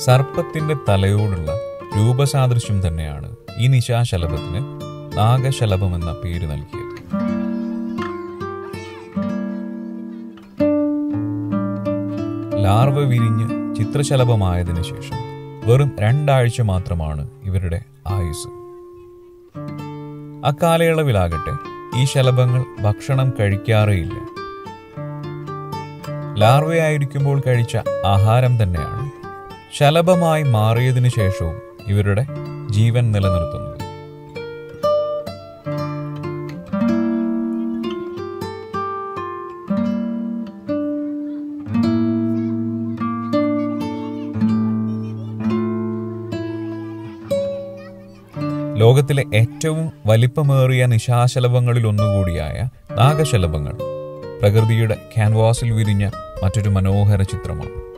സർപ്പത്തിന്റെ തലയോടുള്ള രൂപസാദൃശ്യം തന്നെയാണ് ഈ നിശാശലഭത്തിന് നാഗശലഭം എന്ന പേര് നൽകിയത് ലാർവ വിരിഞ്ഞ് ചിത്രശലഭമായതിനു ശേഷം വെറും രണ്ടാഴ്ച മാത്രമാണ് ഇവരുടെ ആയുസ് അക്കാലയളവിലാകട്ടെ ഈ ശലഭങ്ങൾ ഭക്ഷണം കഴിക്കാറേയില്ല ലാർവയായിരിക്കുമ്പോൾ കഴിച്ച ആഹാരം തന്നെയാണ് ശലഭമായി മാറിയതിനു ശേഷവും ഇവരുടെ ജീവൻ നിലനിർത്തുന്നത് ലോകത്തിലെ ഏറ്റവും വലിപ്പമേറിയ നിശാശലഭങ്ങളിൽ ഒന്നുകൂടിയായ നാഗശലഭങ്ങൾ പ്രകൃതിയുടെ ക്യാൻവാസിൽ വിരിഞ്ഞ മറ്റൊരു മനോഹര ചിത്രമാണ്